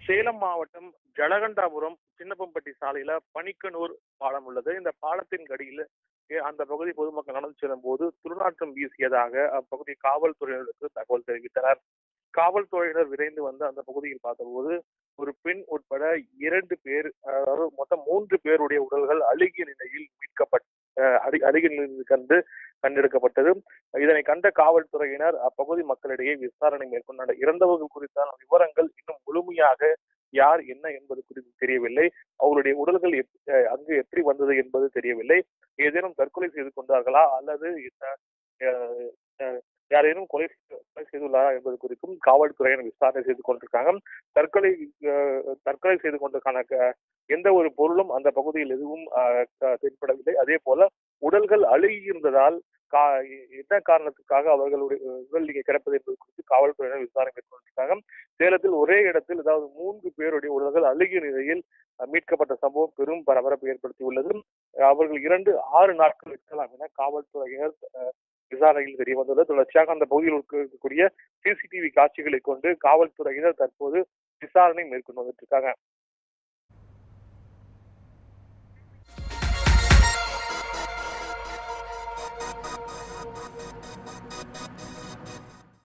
சேலம் மாவட்டம் ஜலகண்டாபுரம் சின்னப்பம்பட்டி சாலையில பனிக்கனூர் பாலம் உள்ளது இந்த பாலத்தின் கடியில ஏ, அந்த பகுதி பொதுமக்கள் நடந்து செல்லும் போது துர்நாற்றம் வீசியதாக அப்பகுதி காவல்துறையினருக்கு தகவல் தெரிவித்தனர் காவல்துறையினர் விரைந்து வந்து அந்த பகுதியில் பார்த்தபோது ஒரு பெண் உட்பட இரண்டு பேர் அதாவது மொத்தம் மூன்று பேருடைய உடல்கள் அழுகிய நிலையில் மீட்கப்பட்ட அஹ், அழி- அழுகிய நிலையில் கண்டு கண்டெடுக்கப்பட்டது இதனை கண்ட காவல்துறையினர் அப்பகுதி மக்களிடையே விசாரணை மேற்கொண்டனர் இறந்தவர்கள் குறித்தான விவரங்கள் இன்னும் முழுமையாக யார் என்ன என்பது குறித்து தெரியவில்லை அவருடைய உடல்கள் எப்- அஹ் அங்கு எப்படி வந்தது என்பது தெரியவில்லை ஏதேனும் தற்கொலை செய்து கொண்டார்களா அல்லது அஹ், அஹ், அஹ், யாரேனும் கொலை செய்து- கொலை செய்துள்ளாரா என்பது குறித்தும் காவல்துறையினர் விசாரணை செய்து கொண்டிருக்காங்க தற்கொலை அஹ், தற்கொலை செய்து கொண்டதற்கான க- எந்த ஒரு பொருளும் அந்த பகுதியில் எதுவும் அஹ், க- தென்படவில்லை அதே போல உடல்கள் அழுகியிருந்ததால் கா- என்ன காரணத்துக்காக அவர்களுடைய உடல் இங்கே கிடப்பது என்பது குறித்து காவல்துறையினர் விசாரணை மேற்கொண்டிருக்காங்க சேலத்தில் ஒரே இடத்தில் அதாவது மூன்று பேருடைய உடல்கள் அழுகிய நிலையில் அஹ், மீட்கப்பட்ட சம்பவம் பெரும் பரபரப்பை ஏற்படுத்தியுள்ளது அவர்கள் இரண்டு ஆறு நாட்கள் இருக்கலாம் என காவல்துறையினர் அஹ், விசாரணையில் தெரிய வந்துள்ளது தொடர்ச்சியாக அந்த பகுதியில் இருக்கக்கூடிய சிசிடிவி காட்சிகளை கொண்டு காவல்துறையினர் தற்போது விசாரணை மேற்கொண்டு வந்துட்டு இருக்காங்க